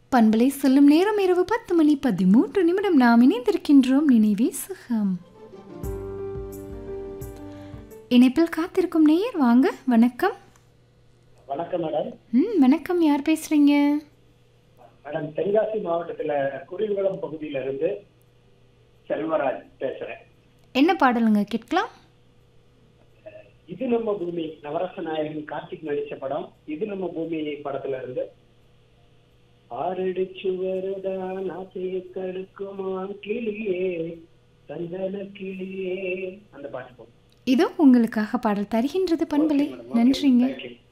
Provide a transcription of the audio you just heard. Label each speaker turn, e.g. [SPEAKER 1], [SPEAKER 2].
[SPEAKER 1] பண்பலை சொல்லும் நேரம் இரவு பத்து மணி பதிமூன்று நிமிடம் நாம் இணைந்திருக்கின்றோம் நினைவே சுகம் இணைப்பில் காத்திருக்கும் நேயர் வாங்க வணக்கம்
[SPEAKER 2] வணக்கம் மேடம்
[SPEAKER 1] ம் வணக்கம் யார் பேசுறீங்க
[SPEAKER 2] மேடம் தென்காசி மாவட்டத்துல குருவிகுளம் பகுதியில இருந்து செல்வராஜ் பேசுறேன்
[SPEAKER 1] என்ன பாடலுங்க கேட்கலாம்
[SPEAKER 2] இது நம்ம பூமி நவரச நாயகன் கார்த்திக் நடிச்ச படம் இது நம்ம பூமி படத்துல இருந்து ஆறடி சுவருதான் ஆசையை தடுக்குமா கிளியே சந்தன கிளியே அந்த பாட்டு போகும்
[SPEAKER 1] இதோ உங்களுக்காக பாடல் தருகின்றது பண்பலை நன்றிங்க
[SPEAKER 2] தேங்க்யூ